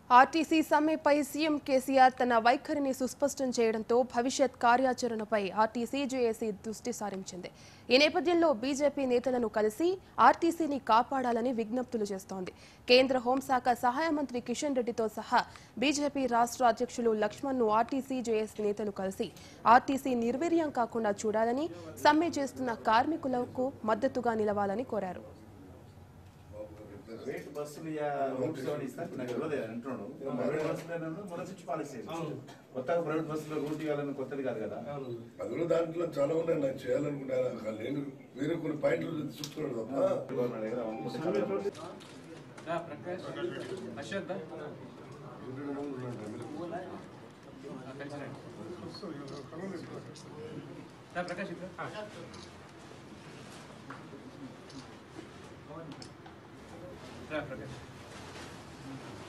RTC సమ్మెపై CM KCR తన వైఖరిని సుస్పష్టం చేయడంతో భవిష్యత్ కార్యాచరణపై ఆర్టీసీ జేఏసీ దృష్టి సారించింది ఈ నేపథ్యంలో బీజేపీ నేతలను కలిసి ఆర్టీసీని కాపాడాలని విజ్ఞప్తులు చేస్తోంది కేంద్ర హోంశాఖ సహాయ మంత్రి కిషన్ రెడ్డితో సహా బీజేపీ రాష్ట్ర అధ్యక్షులు లక్ష్మణ్ను ఆర్టీసీ జేఏసీ నేతలు కలిసి ఆర్టీసీ నిర్వీర్యం కాకుండా చూడాలని సమ్మె చేస్తున్న కార్మికులకు మద్దతుగా నిలవాలని కోరారు ప్రైవేట్ బస్సులు యా రూట్స్ ఏమైనా ఇస్తే నాకు తెలియదు అంటున్నాడు ప్రైవేట్ బస్సులు మొదటి నుంచి పాలసీ కొత్తగా ప్రైవేట్ బస్సులో రూట్ ఇవ్వాలని కొత్తది కాదు కదా అందులో దాంట్లో చాలా ఉన్నాయి నాకు చేయాలనుకుంటాను అసలు నేను వేరే కొన్ని పాయింట్లు చూస్తున్నాడు తప్ప గవర్నమెంట్ దగ్గర అనుకుంటే చాలా దా, ప్రకాష్ అశోక్ దా. ఆ, కలిసి రండి. దా, ప్రకాష్ ఇక్కడ రా, ప్రకాష్